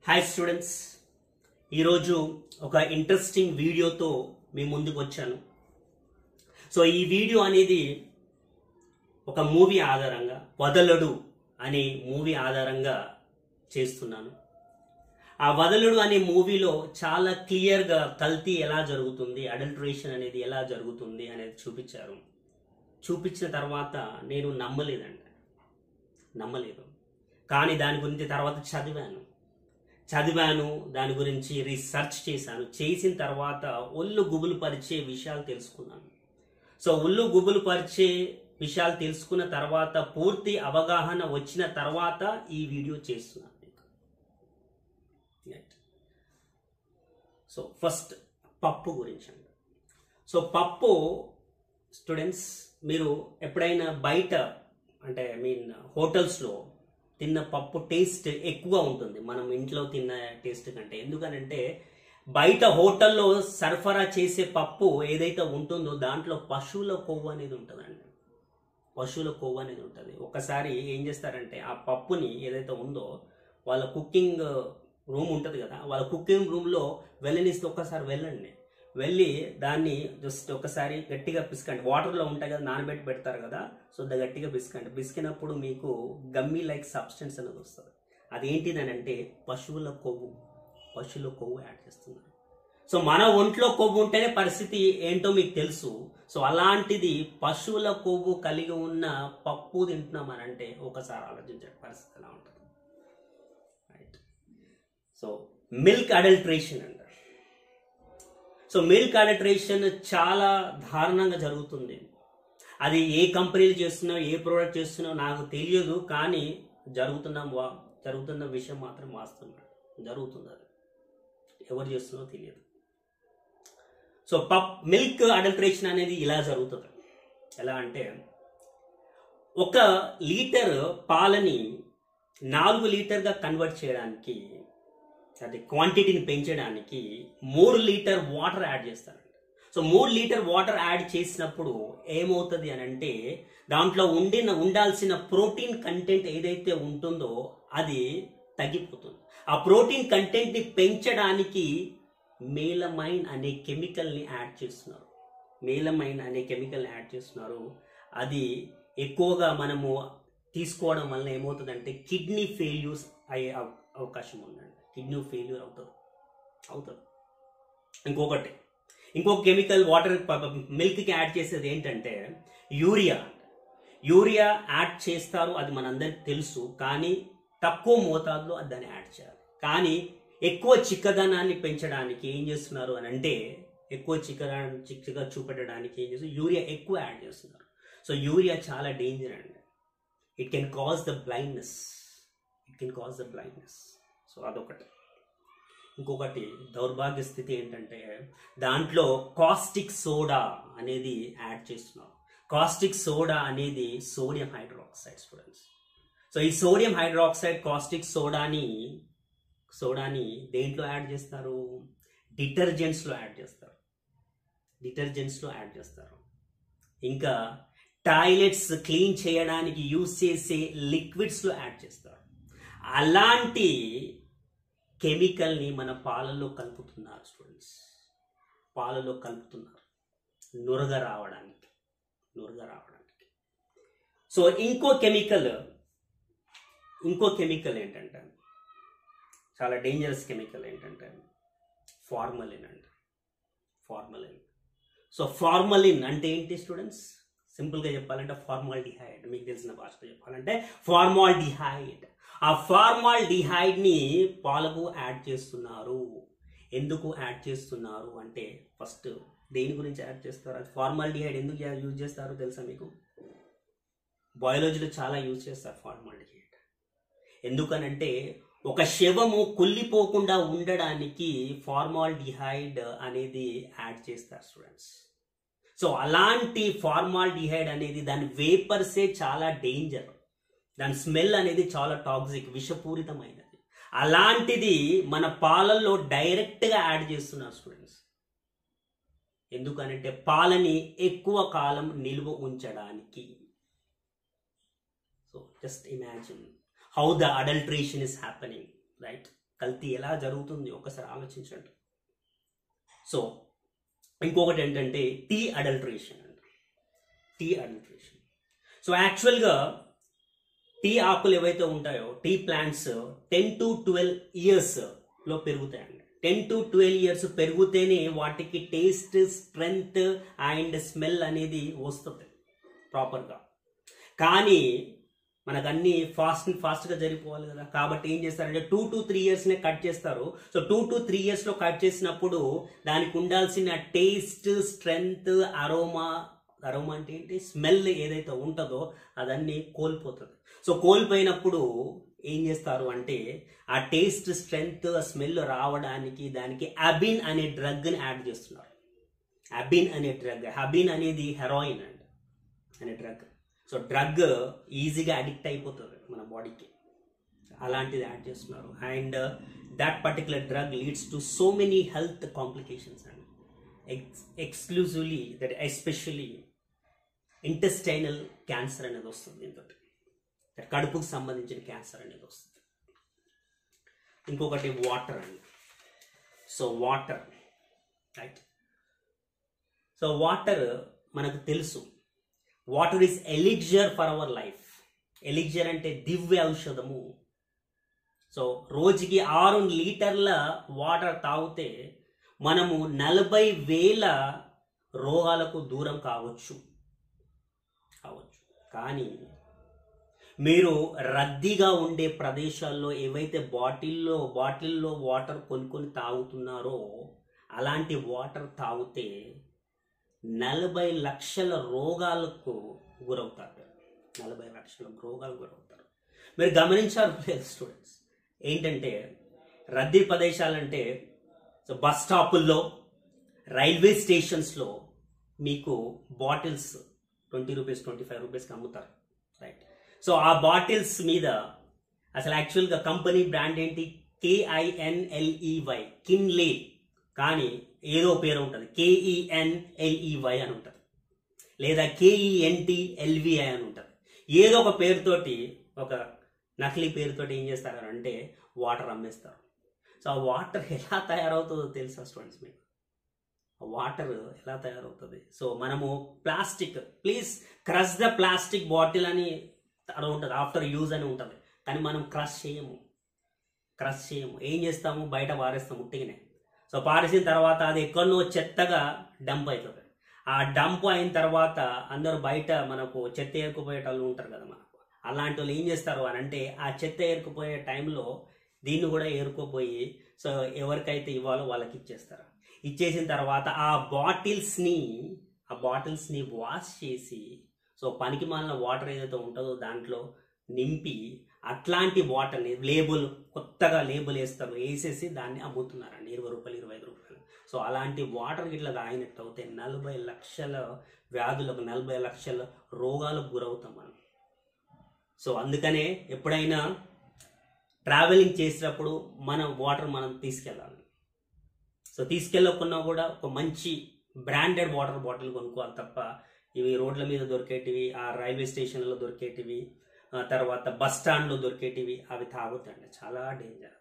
Hi students ఈరోజు ఒక interesting వీడియోతో మీ ముందుకు వచ్చాను సో ఈ వీడియో అనేది ఒక మూవీ ఆధారంగా వదలడు అనే మూవీ ఆధారంగా చేస్తున్నాను ఆ వదలుడు అనే మూవీలో చాలా క్లియర్గా కల్తీ ఎలా జరుగుతుంది అడల్టరేషన్ అనేది ఎలా జరుగుతుంది అనేది చూపించారు చూపించిన తర్వాత నేను నమ్మలేదండి నమ్మలేదు కానీ దాని గురించి తర్వాత చదివాను చదివాను దాని గురించి రీసెర్చ్ చేశాను చేసిన తర్వాత ఒళ్ళు గుబులు పరిచే విషయాలు తెలుసుకున్నాను సో ఒళ్ళు గుబులు పరిచే విషయాలు తెలుసుకున్న తర్వాత పూర్తి అవగాహన వచ్చిన తర్వాత ఈ వీడియో చేస్తున్నాను మీకు రైట్ సో ఫస్ట్ పప్పు గురించి అండి సో పప్పు స్టూడెంట్స్ మీరు ఎప్పుడైనా బయట అంటే ఐ మీన్ హోటల్స్లో తిన్న పప్పు టేస్ట్ ఎక్కువ ఉంటుంది మనం ఇంట్లో తిన్న టేస్ట్ కంటే ఎందుకనంటే బయట హోటల్లో సరఫరా చేసే పప్పు ఏదైతే ఉంటుందో దాంట్లో పశువుల కొవ్వు అనేది ఉంటుందండి పశువుల కొవ్వు అనేది ఉంటుంది ఒకసారి ఏం చేస్తారంటే ఆ పప్పుని ఏదైతే ఉందో వాళ్ళ కుకింగ్ రూమ్ ఉంటుంది కదా వాళ్ళ కుకింగ్ రూమ్లో వెళ్ళనిస్తే ఒక్కసారి వెళ్ళండి వెళ్ళి దాన్ని జస్ట్ ఒకసారి గట్టిగా పిసకండి వాటర్లో ఉంటాయి కదా నానబెట్టి పెడతారు కదా సో దా గట్టిగా పిసకండి పిసికినప్పుడు మీకు గమ్మీ లైక్ సబ్స్టెన్స్ అనేది వస్తుంది అదేంటిదని అంటే పశువుల కొవ్వు పశువుల కొవ్వు యాడ్ చేస్తున్నారు సో మన ఒంట్లో కొవ్వు ఉంటేనే పరిస్థితి ఏంటో మీకు తెలుసు సో అలాంటిది పశువుల కొవ్వు కలిగి ఉన్న పప్పు తింటున్నామనంటే ఒకసారి ఆలోచించండి పరిస్థితి ఎలా ఉంటుంది రైట్ సో మిల్క్ అడల్ట్రేషన్ అంటారు సో మిల్క్ అడల్ట్రేషన్ చాలా దారుణంగా జరుగుతుంది అది ఏ కంపెనీలు చేస్తున్నావు ఏ ప్రోడక్ట్ చేస్తున్నావు నాకు తెలియదు కానీ జరుగుతున్న వా- జరుగుతున్న విషయం మాత్రం వాస్తవం జరుగుతుంది అది ఎవరు చేస్తున్నారో తెలియదు సో పప్ మిల్క్ అడల్ట్రేషన్ అనేది ఇలా జరుగుతుంది ఎలా అంటే ఒక లీటర్ పాలని నాలుగు లీటర్గా కన్వర్ట్ చేయడానికి అది క్వాంటిటీని పెంచడానికి మూడు లీటర్ వాటర్ యాడ్ చేస్తారండి సో మూడు లీటర్ వాటర్ యాడ్ చేసినప్పుడు ఏమవుతుంది అని అంటే దాంట్లో ఉండిన ఉండాల్సిన ప్రోటీన్ కంటెంట్ ఏదైతే ఉంటుందో అది తగ్గిపోతుంది ఆ ప్రోటీన్ కంటెంట్ని పెంచడానికి మేలమైన్ అనే కెమికల్ని యాడ్ చేస్తున్నారు మేలమైన్ అనే కెమికల్ని యాడ్ చేస్తున్నారు అది ఎక్కువగా మనము తీసుకోవడం వల్ల ఏమవుతుందంటే కిడ్నీ ఫెయిల్యూర్స్ అయ్యే అవ- అవకాశం ఉందండి కిడ్నీ ఫెయిల్యూర్ అవుతారు అవుతారు ఇంకొకటి ఇంకొక కెమికల్ వాటర్ మిల్క్కి యాడ్ చేసేది ఏంటంటే యూరియా యూరియా యాడ్ చేస్తారు అది మనందరికి తెలుసు కానీ తక్కువ మోతాదులో అది దాన్ని యాడ్ చేయాలి కానీ ఎక్కువ చిక్కదనాన్ని పెంచడానికి ఏం చేస్తున్నారు అని అంటే ఎక్కువ చిక్కదనం చిక్కగా చూపెట్టడానికి ఏం చేస్తారు యూరియా ఎక్కువ యాడ్ చేస్తున్నారు సో యూరియా చాలా డేంజర్ అండి it can cause the blindness it can cause the blindness so అదొకటి ఇంకొకటి దౌర్భాగ్య స్థితి ఏంటంటే దాంట్లో కాస్టిక్ సోడా అనేది యాడ్ చేస్తున్నారు కాస్టిక్ సోడా అనేది సోడియం హైడ్రాక్సైడ్ స్టూడెంట్స్ సో ఈ సోడియం హైడ్రాక్సైడ్ కాస్టిక్ సోడాని సోడాని దేంట్లో యాడ్ చేస్తారు డిటర్జెంట్స్లో యాడ్ చేస్తారు డిటర్జెంట్స్లో యాడ్ చేస్తారు ఇంకా టాయిలెట్స్ క్లీన్ చేయడానికి యూజ్ చేసే లిక్విడ్స్లో యాడ్ చేస్తారు అలాంటి కెమికల్ని మన పాలల్లో కలుపుతున్నారు స్టూడెంట్స్ పాలలో కలుపుతున్నారు నురగ రావడానికి నురగ రావడానికి సో ఇంకో కెమికల్ ఇంకో కెమికల్ ఏంటంటే చాలా డేంజరస్ కెమికల్ ఏంటంటే ఫార్మలిన్ అంట ఫార్మలిన్ సో ఫార్మలిన్ అంటే ఏంటి స్టూడెంట్స్ సింపుల్గా చెప్పాలంటే ఫార్మాల్డిహైడ్ మీకు తెలిసిన భాషలో చెప్పాలంటే ఫార్మాల్డిహైడ్ ఆ ఫార్మాల్డిహైడ్ ని పాలకు యాడ్ చేస్తున్నారు ఎందుకు యాడ్ చేస్తున్నారు అంటే ఫస్ట్ దేని గురించి యాడ్ చేస్తారు అది ఫార్మాల్డిహైడ్ ఎందుకు యూజ్ చేస్తారో తెలుసా మీకు బయాలజీలో చాలా యూజ్ చేస్తారు ఫార్మాల్డిహైడ్ ఎందుకనంటే ఒక శవము కుళ్ళిపోకుండా ఉండడానికి ఫార్మాల్డిహైడ్ అనేది యాడ్ చేస్తారు స్టూడెంట్స్ సో అలాంటి ఫార్మాల్డిహైడ్ అనేది దాని వేపర్సే చాలా డేంజర్ దాని స్మెల్ అనేది చాలా టాక్సిక్ విషపూరితమైనది అలాంటిది మన పాలల్లో డైరెక్ట్గా యాడ్ చేస్తున్నారు స్టూడెంట్స్ ఎందుకనంటే పాలని ఎక్కువ కాలం నిల్వ ఉంచడానికి so just imagine how the adulteration is happening right కల్తీ ఎలా జరుగుతుంది ఒకసారి ఆలోచించండి సో ఇంకొకటి ఏంటంటే టీ అడల్ట్రేషన్ అంట టీ అడల్ట్రేషన్ సో యాక్చువల్గా టీ ఆకులు ఏవైతే ఉంటాయో tea plants ten to twelve years లో పెరుగుతాయండి టెన్ టు ట్వెల్వ్ ఇయర్స్ పెరిగితేనే వాటికి టేస్ట్ స్ట్రెంగ్త్ అండ్ స్మెల్ అనేది వస్తుంది ప్రాపర్గా కానీ మనకు అన్ని ఫాస్ట్ ఫాస్ట్గా జరిగిపోవాలి కదా కాబట్టి ఏం చేస్తారంటే టూ టు త్రీ ఇయర్స్నే కట్ చేస్తారు సో టూ టు త్రీ ఇయర్స్లో కట్ చేసినప్పుడు దానికి ఉండాల్సిన టేస్ట్ స్ట్రెంగ్త్ అరోమా అరోమా అంటే ఏంటి స్మెల్ ఏదైతే ఉంటుందో అదన్నీ కోల్పోతుంది సో కోల్పోయినప్పుడు ఏం చేస్తారు అంటే ఆ టేస్ట్ స్ట్రెంగ్త్ స్మెల్ రావడానికి దానికి అబిన్ అనే డ్రగ్ని యాడ్ చేస్తున్నారు అబిన్ అనే డ్రగ్ అబిన్ అనేది హెరాయిన్ అండి అనే డ్రగ్ సో డ్రగ్ ఈజీగా అడిక్ట్ అయిపోతుంది మన బాడీకి అలాంటిది యాడ్ చేస్తున్నారు and that particular drug leads to so many health complications and ex exclusively that especially intestinal cancer అనేది వస్తుంది దీంతో కడుపుకు సంబంధించిన క్యాన్సర్ అనేది వస్తుంది ఇంకొకటి వాటర్ అండి so water right so water మనకు తెలుసు water is elixir for our life elixir అంటే దివ్య ఔషధము సో రోజుకి ఆరు లీటర్ల వాటర్ తాగితే మనము నలభై వేల రోగాలకు దూరం కావచ్చు కావచ్చు కానీ మీరు రద్దీగా ఉండే ప్రదేశాల్లో ఏవైతే బాటిల్లో బాటిల్లో వాటర్ కొనుక్కొని తాగుతున్నారో అలాంటి వాటర్ తాగితే నలభై లక్షల రోగాలకు గురవుతారు నలభై లక్షల రోగాలకు గురవుతారు మీరు గమనించారు లేదు స్టూడెంట్స్ ఏంటంటే రద్దీ ప్రదేశాలంటే సో బస్ స్టాపుల్లో రైల్వే స్టేషన్స్లో మీకు bottles twenty rupees twenty five రూపీస్కి అమ్ముతారు రైట్ సో ఆ బాటిల్స్ మీద అసలు యాక్చువల్గా కంపెనీ బ్రాండ్ ఏంటి కేఐఎన్ఎల్ఈవై కిన్లే కానీ ఏదో పేరు ఉంటుంది కేఈఎన్ఎల్ఈవై అని ఉంటుంది లేదా కేఈఎన్టి ఎల్విఐ అని ఉంటుంది ఏదో ఒక పేరుతోటి ఒక నకిలీ పేరుతోటి ఏం చేస్తారు అంటే వాటర్ అమ్మేస్తారు సో ఆ వాటర్ ఎలా తయారవుతుందో తెలుసా స్టూడెంట్స్ మీకు ఆ వాటర్ ఎలా తయారవుతుంది సో మనము plastic please crush the plastic bottle అని అక్కడ ఉంటుంది ఆఫ్టర్ యూజ్ అని ఉంటుంది కానీ మనం క్రష్ చేయము క్రష్ చేయము ఏం చేస్తాము బయట పారేస్తాము ఉట్టిగానే సో పారేసిన తర్వాత అది ఎక్కడనో చెత్తగా డంప్ అవుతుంది ఆ డంప్ అయిన తర్వాత అందరూ బయట మనకు చెత్త ఏరుకుపోయే వాళ్ళు ఉంటారు కదా మనకు అలాంటి వాళ్ళు ఏం చేస్తారు అని అంటే ఆ చెత్త ఏరుకుపోయే టైంలో దీన్ని కూడా ఏరుకోపోయి సో ఎవరికైతే ఇవ్వాలో వాళ్ళకి ఇచ్చేస్తారు ఇచ్చేసిన తర్వాత ఆ బాటిల్స్ని ఆ బాటిల్స్ని వాష్ చేసి సో పనికి మాలిన వాటర్ ఏదైతే ఉంటుందో దాంట్లో నింపి అట్లాంటి వాటర్ని లేబుల్ కొత్తగా లేబుల్ వేస్తారు వేసేసి దాన్ని అమ్ముతున్నారండి ఇరవై రూపాయలు ఇరవై ఐదు రూపాయలు సో అలాంటి వాటర్ ఇట్లా తాగినట్టు అవుతే నలభై లక్షల వ్యాధులకు నలభై లక్షల రోగాలకు గురవుతాం మనం సో అందుకనే ఎప్పుడైనా ట్రావెలింగ్ చేసేటప్పుడు మనం వాటర్ మనం తీసుకెళ్ళాలి సో తీసుకెళ్ళకున్నా కూడా ఒక మంచి బ్రాండెడ్ వాటర్ బాటిల్ కొనుక్కోవాలి తప్ప ఇవి రోడ్ల మీద దొరికేటివి ఆ రైల్వే స్టేషన్లో దొరికేటివి ఆ తర్వాత బస్ స్టాండ్లో దొరికేటివి అవి తాగొద్దండి చాలా డేంజర్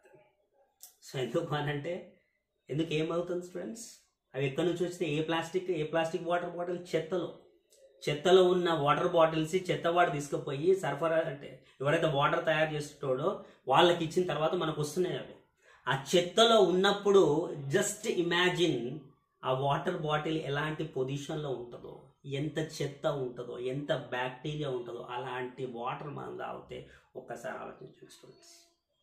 సో ఎందుకు అనంటే ఎందుకు ఏమవుతుంది స్టూడెంట్స్ అవి ఎక్కడి నుంచి వస్తే ఏ ప్లాస్టిక్ ఏ ప్లాస్టిక్ వాటర్ బాటిల్ చెత్తలో చెత్తలో ఉన్న వాటర్ బాటిల్స్ చెత్త వాటర్ తీసుకుపోయి సరఫరా అంటే ఎవరైతే వాటర్ తయారు చేస్తాడో వాళ్ళకి ఇచ్చిన తర్వాత మనకు వస్తున్నాయి అవి ఆ చెత్తలో ఉన్నప్పుడు జస్ట్ ఇమాజిన్ ఆ వాటర్ బాటిల్ ఎలాంటి పొజిషన్లో ఉంటుందో ఎంత చెత్త ఉంటుందో ఎంత బ్యాక్టీరియా ఉంటుందో అలాంటి వాటర్ మనం తాగితే ఒక్కసారి ఆలోచించండి స్టూడెంట్స్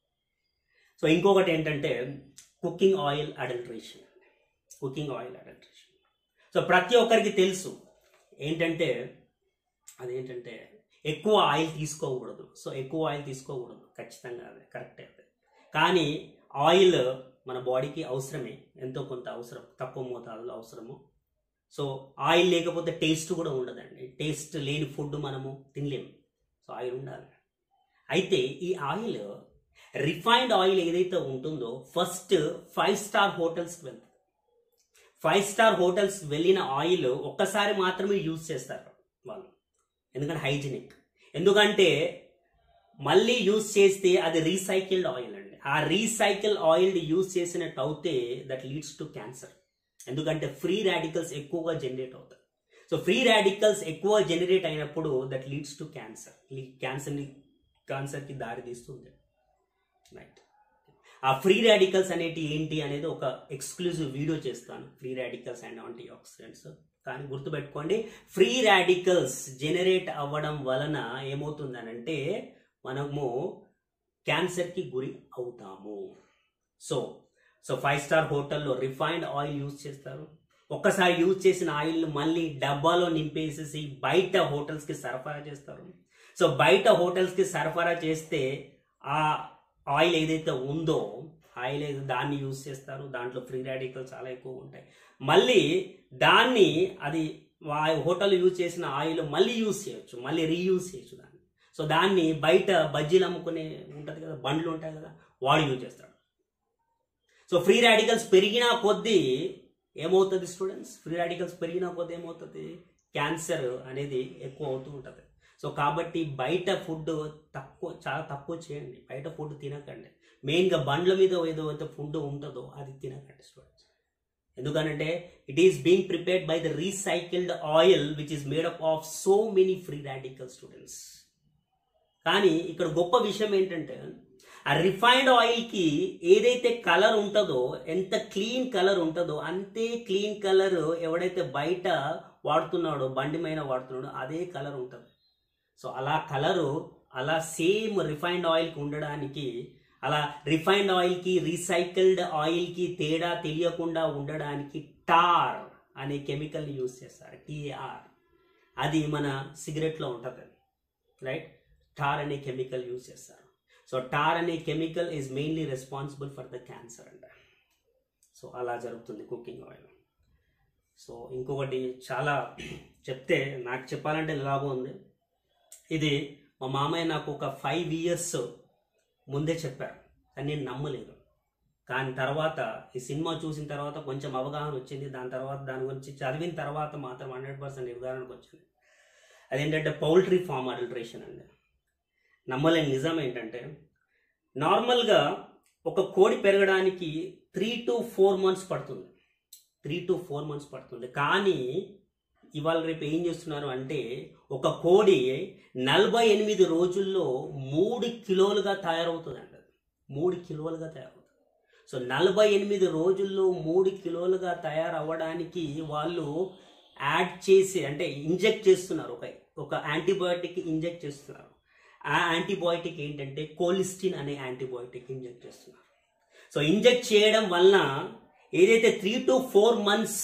సో ఇంకొకటి ఏంటంటే cooking oil adulteration cooking oil adulteration so ప్రతి ఒక్కరికి తెలుసు ఏంటంటే అదేంటంటే ఎక్కువ ఆయిల్ తీసుకోకూడదు సో ఎక్కువ ఆయిల్ తీసుకోకూడదు ఖచ్చితంగా అదే కరెక్టే అదే కానీ ఆయిల్ మన బాడీకి అవసరమే ఎంతో కొంత అవసరం తక్కువ మోతాదులో అవసరము సో ఆయిల్ లేకపోతే టేస్ట్ కూడా ఉండదండి టేస్ట్ లేని ఫుడ్ మనము తినలేము సో ఆయిల్ ఉండాలి అయితే ఈ ఆయిల్ రిఫైన్డ్ ఆయిల్ ఏదైతే ఉంటుందో ఫస్ట్ ఫైవ్ స్టార్ హోటల్స్కి వెళ్తుంది ఫైవ్ స్టార్ హోటల్స్ వెళ్ళిన ఆయిల్ ఒక్కసారి మాత్రమే యూజ్ చేస్తారు వాళ్ళు ఎందుకంటే హైజీనిక్ ఎందుకంటే మళ్ళీ యూజ్ చేస్తే అది రీసైకిల్డ్ ఆయిల్ అండి ఆ రీసైకిల్ ఆయిల్ యూజ్ చేసినట్టు అవుతే దట్ లీడ్స్ టు క్యాన్సర్ ఎందుకంటే ఫ్రీ రాడికల్స్ ఎక్కువగా జనరేట్ అవుతాయి సో ఫ్రీ రాడికల్స్ ఎక్కువ జనరేట్ అయినప్పుడు దట్ లీడ్స్ టు క్యాన్సర్ క్యాన్సర్ని క్యాన్సర్కి దారి తీస్తుంది రైట్ ఆ ఫ్రీ రాడికల్స్ అనేటి ఏంటి అనేది ఒక ఎక్స్క్లూజివ్ వీడియో చేస్తాను free radicals and antioxidants కానీ గుర్తుపెట్టుకోండి ఫ్రీ రాడికల్స్ జనరేట్ అవ్వడం వలన ఏమవుతుందనంటే మనము క్యాన్సర్కి గురి అవుతాము సో సో ఫైవ్ స్టార్ హోటల్లో రిఫైన్డ్ ఆయిల్ యూజ్ చేస్తారు ఒక్కసారి యూజ్ చేసిన ఆయిల్ మళ్ళీ డబ్బాలో నింపేసేసి బయట హోటల్స్కి సరఫరా చేస్తారు సో బయట హోటల్స్కి సరఫరా చేస్తే ఆ ఆయిల్ ఏదైతే ఉందో ఆయిల్ ఏదో దాన్ని యూజ్ చేస్తారు దాంట్లో ఫ్రీ రాడికల్ చాలా ఎక్కువ ఉంటాయి మళ్ళీ దాన్ని అది హోటల్ యూజ్ చేసిన ఆయిల్ మళ్ళీ యూజ్ చేయొచ్చు మళ్ళీ రీయూజ్ చేయొచ్చు దాన్ని సో దాన్ని బయట బజ్జీలు అమ్ముకునే ఉంటుంది కదా బండ్లు ఉంటాయి కదా వాడు యూజ్ చేస్తాడు సో ఫ్రీ రాడికల్స్ పెరిగినా కొద్దీ ఏమవుతుంది స్టూడెంట్స్ ఫ్రీ రాడికల్స్ పెరిగినా కొద్దీ ఏమవుతుంది క్యాన్సర్ అనేది ఎక్కువ అవుతూ ఉంటుంది సో కాబట్టి బయట ఫుడ్ తక్కువ చాలా తక్కువ చేయండి బయట ఫుడ్ తినకండి మెయిన్గా బండ్ల మీద ఏదో అయితే ఫుడ్ ఉంటుందో అది తినకండి స్టూడెంట్స్ ఎందుకంటే it is being prepared by the recycled oil which is made up of so many free radical students కానీ ఇక్కడ గొప్ప విషయం ఏంటంటే ఆ రిఫైన్డ్ ఆయిల్కి ఏదైతే కలర్ ఉంటుందో ఎంత క్లీన్ కలర్ ఉంటుందో అంతే క్లీన్ కలర్ ఎవడైతే బయట వాడుతున్నాడో బండి మీద వాడుతున్నాడో అదే కలర్ ఉంటుంది సో అలా కలరు అలా సేమ్ రిఫైన్డ్ ఆయిల్కి ఉండడానికి అలా రిఫైన్డ్ ఆయిల్కి రీసైకిల్డ్ ఆయిల్కి తేడా తెలియకుండా ఉండడానికి టార్ అనే కెమికల్ని యూజ్ చేస్తారు టీఆర్ అది మన సిగరెట్లో ఉంటుంది రైట్ టార్ అనే కెమికల్ యూజ్ చేస్తారు సో టార్ అనే chemical is mainly responsible for the cancer అంట సో అలా జరుగుతుంది కుకింగ్ ఆయిల్ సో ఇంకొకటి చాలా చెప్తే నాకు చెప్పాలంటే లాభం ఉంది ఇది మా మామయ్య నాకు ఒక ఫైవ్ ఇయర్స్ ముందే చెప్పారు కానీ నేను నమ్మలేదు కానీ తర్వాత ఈ సినిమా చూసిన తర్వాత కొంచెం అవగాహన వచ్చింది దాని తర్వాత దాని గురించి చదివిన తర్వాత మాత్రం హండ్రెడ్ పర్సెంట్ నిర్ధారణకు వచ్చింది అదేంటంటే పౌల్ట్రీ ఫామ్ అడల్ట్రేషన్ అండి నమ్మలేని నిజం ఏంటంటే నార్మల్గా ఒక కోడి పెరగడానికి త్రీ టు ఫోర్ మంత్స్ పడుతుంది త్రీ టు ఫోర్ మంత్స్ పడుతుంది కానీ ఇవాళ రేపు ఏం చేస్తున్నారు అంటే ఒక కోడి నలభై ఎనిమిది రోజుల్లో మూడు కిలోలుగా తయారవుతుందండి అది. మూడు కిలోలుగా తయారవుతుంది సో నలభై ఎనిమిది రోజుల్లో మూడు కిలోలుగా తయారవ్వడానికి వాళ్ళు యాడ్ చేసి అంటే ఇంజెక్ట్ చేస్తున్నారు ఒక ఒక యాంటీబయోటిక్ ఇంజెక్ట్ చేస్తున్నారు ఆ యాంటీబయోటిక్ ఏంటంటే కోలిస్టిన్ అనే యాంటీబయోటిక్ ఇంజెక్ట్ చేస్తున్నారు సో ఇంజెక్ట్ చేయడం వలన ఏదైతే త్రీ టు ఫోర్ మంత్స్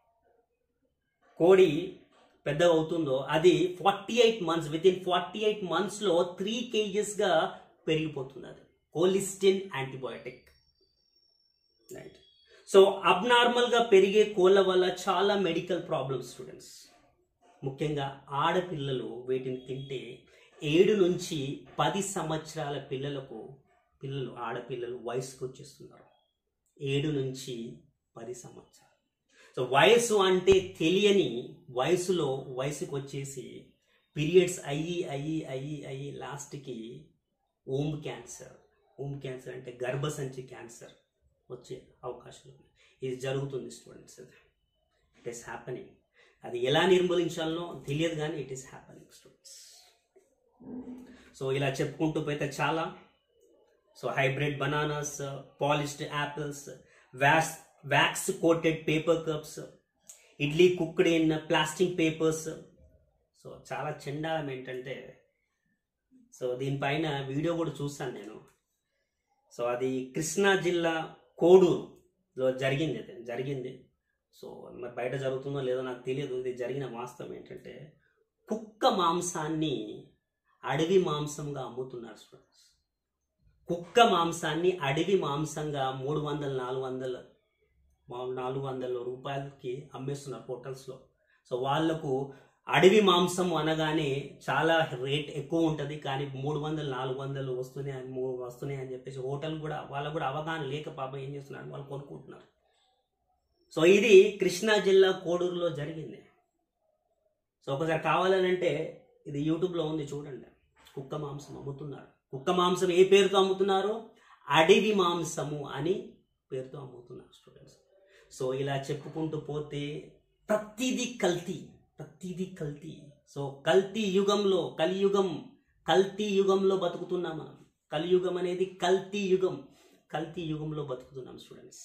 కోడి పెద్దగా అవుతుందో అది forty eight months within forty eight మంత్స్లో త్రీ కేజెస్గా పెరిగిపోతుంది అది కోలిస్టిన్ యాంటీబయోటిక్ రైట్ సో అబ్నార్మల్గా పెరిగే కోళ్ళ వల్ల చాలా మెడికల్ ప్రాబ్లమ్స్ స్టూడెంట్స్ ముఖ్యంగా ఆడపిల్లలు వీటిని తింటే ఏడు నుంచి పది సంవత్సరాల పిల్లలకు పిల్లలు ఆడపిల్లలు వయసుకు వచ్చేస్తున్నారు ఏడు నుంచి పది సంవత్సరాలు సో వయసు అంటే తెలియని వయసులో వయసుకు వచ్చేసి పీరియడ్స్ అయ్యి అయ్యి అయ్యి అయ్యి లాస్ట్కి ఓమ్ క్యాన్సర్ ఓమ్ క్యాన్సర్ అంటే గర్భసంచి క్యాన్సర్ వచ్చే అవకాశాలు ఉన్నాయి ఇది జరుగుతుంది స్టూడెంట్స్ ఇట్ ఈస్ హ్యాపెనింగ్ అది ఎలా నిర్మూలించాలనో తెలియదు కానీ it is happening students so ఇలా చెప్పుకుంటూ పోతే చాలా so hybrid bananas polished apples wax wax coated paper cups idli cooked in plastic papers so చాలా చెండాలం ఏంటంటే సో దీనిపైన వీడియో కూడా చూస్తాను నేను సో అది కృష్ణా జిల్లా కోడూరులో జరిగింది అది జరిగింది సో మరి బయట జరుగుతుందో లేదో నాకు తెలియదు ఇది జరిగిన వాస్తవం ఏంటంటే కుక్క మాంసాన్ని అడవి మాంసంగా అమ్ముతున్నారు స్టూడెంట్స్ కుక్క మాంసాన్ని అడవి మాంసంగా మూడు వందల నాలుగు వందల మా- నాలుగు వందల రూపాయలకి అమ్మేస్తున్నారు హోటల్స్లో సో వాళ్ళకు అడవి మాంసం అనగానే చాలా రేట్ ఎక్కువ ఉంటుంది కానీ మూడు వందలు నాలుగు వందలు వస్తున్నాయి అని మూ- వస్తున్నాయి అని చెప్పేసి హోటల్ కూడా వాళ్ళకు కూడా అవగాహన లేక పాపం ఏం చేస్తున్నారు వాళ్ళు కొనుక్కుంటున్నారు సో ఇది కృష్ణా జిల్లా కోడూరులో జరిగింది సో ఒకసారి కావాలనంటే ఇది యూట్యూబ్లో ఉంది చూడండి కుక్క మాంసం అమ్ముతున్నారు కుక్క మాంసం ఏ పేరుతో అమ్ముతున్నారు అడవి మాంసము అని పేరుతో అమ్ముతున్నారు స్టూడెంట్స్ సో ఇలా చెప్పుకుంటూ పోతే ప్రతిదీ కల్తీ ప్రతిదీ కల్తీ సో కల్తీ యుగంలో కలియుగం కల్తీ యుగంలో బతుకుతున్నాం మనం కలియుగం అనేది కల్తీ యుగం కల్తీ యుగంలో బతుకుతున్నాం స్టూడెంట్స్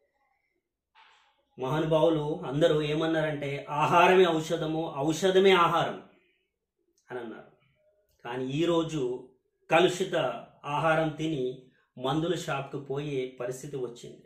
మహానుభావులు అందరూ ఏమన్నారంటే ఆహారమే ఔషధము ఔషధమే ఆహారం అని అన్నారు కానీ ఈరోజు కలుషిత ఆహారం తిని మందుల షాప్కి పోయే పరిస్థితి వచ్చింది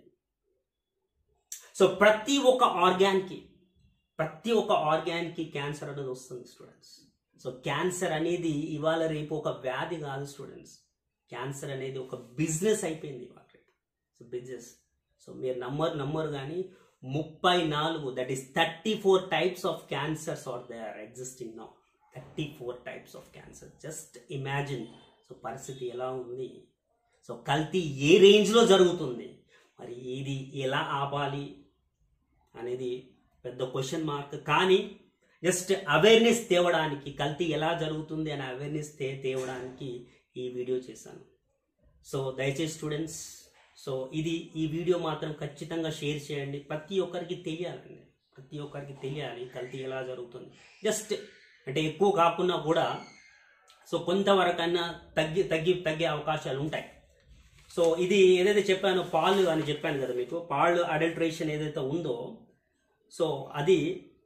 సో ప్రతి ఒక్క ఆర్గాన్కి ప్రతి ఒక్క ఆర్గాన్కి క్యాన్సర్ అనేది వస్తుంది స్టూడెంట్స్ సో క్యాన్సర్ అనేది ఇవాళ రేపు ఒక వ్యాధి కాదు స్టూడెంట్స్ క్యాన్సర్ అనేది ఒక బిజినెస్ అయిపోయింది ఇవాళ రేపు సో బిజినెస్ సో మీరు నమ్మరు నమ్మరు కానీ ముప్పై నాలుగు that is thirty four types of cancers are they are existing now thirty four types of cancer just imagine so పరిస్థితి ఎలా ఉంది సో కల్తీ ఏ రేంజ్లో జరుగుతుంది మరి ఇది ఎలా ఆపాలి అనేది పెద్ద క్వశ్చన్ మార్క్ కానీ జస్ట్ అవేర్నెస్ తేవడానికి కల్తీ ఎలా జరుగుతుంది అనే అవేర్నెస్ తే తేవడానికి ఈ వీడియో చేశాను సో దయచేసి స్టూడెంట్స్ సో ఇది ఈ వీడియో మాత్రం ఖచ్చితంగా షేర్ చేయండి ప్రతి ఒక్కరికి తెలియాలండి ప్రతి ఒక్కరికి తెలియాలి కల్తీ ఎలా జరుగుతుంది జస్ట్ అంటే ఎక్కువ కాకుండా కూడా సో కొంతవరకన్నా తగ్గి తగ్గి తగ్గే అవకాశాలు ఉంటాయి సో ఇది ఏదైతే చెప్పానో పాలు అని చెప్పాను కదా మీకు పాలు అడల్ట్రేషన్ ఏదైతే ఉందో సో అది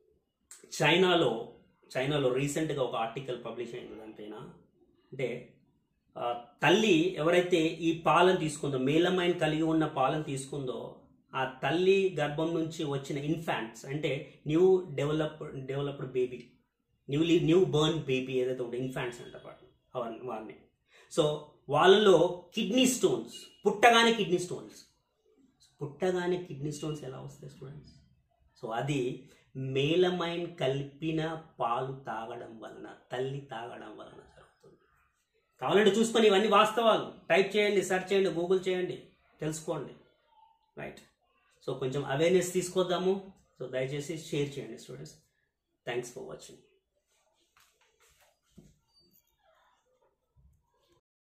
చైనాలో చైనాలో రీసెంట్గా ఒక ఆర్టికల్ పబ్లిష్ అయింది దానిపైన అంటే ఆ, తల్లి ఎవరైతే ఈ పాలను తీసుకుందో మేలమైన కలిగి ఉన్న పాలను తీసుకుందో ఆ తల్లి గర్భం నుంచి వచ్చిన ఇన్ఫాంట్స్ అంటే new develop developed baby newly new born baby ఏదైతే ఉంటే ఇన్ఫాంట్స్ అంటారు వాటిని అవన్నీ వారిని సో వాళ్ళలో కిడ్నీ స్టోన్స్ పుట్టగానే కిడ్నీ స్టోన్స్ పుట్టగానే కిడ్నీ స్టోన్స్ ఎలా వస్తాయి స్టూడెంట్స్ సో అది మేలమైన్ కలిపిన పాలు తాగడం వలన తల్లి తాగడం వలన జరుగుతుంది కావాలంటే చూసుకొని ఇవన్నీ వాస్తవాలు టైప్ చేయండి సెర్చ్ చేయండి గూగుల్ చేయండి తెలుసుకోండి రైట్ సో కొంచెం అవేర్నెస్ తీసుకొద్దాము సో దయచేసి షేర్ చేయండి స్టూడెంట్స్ థ్యాంక్స్ ఫర్ వాచింగ్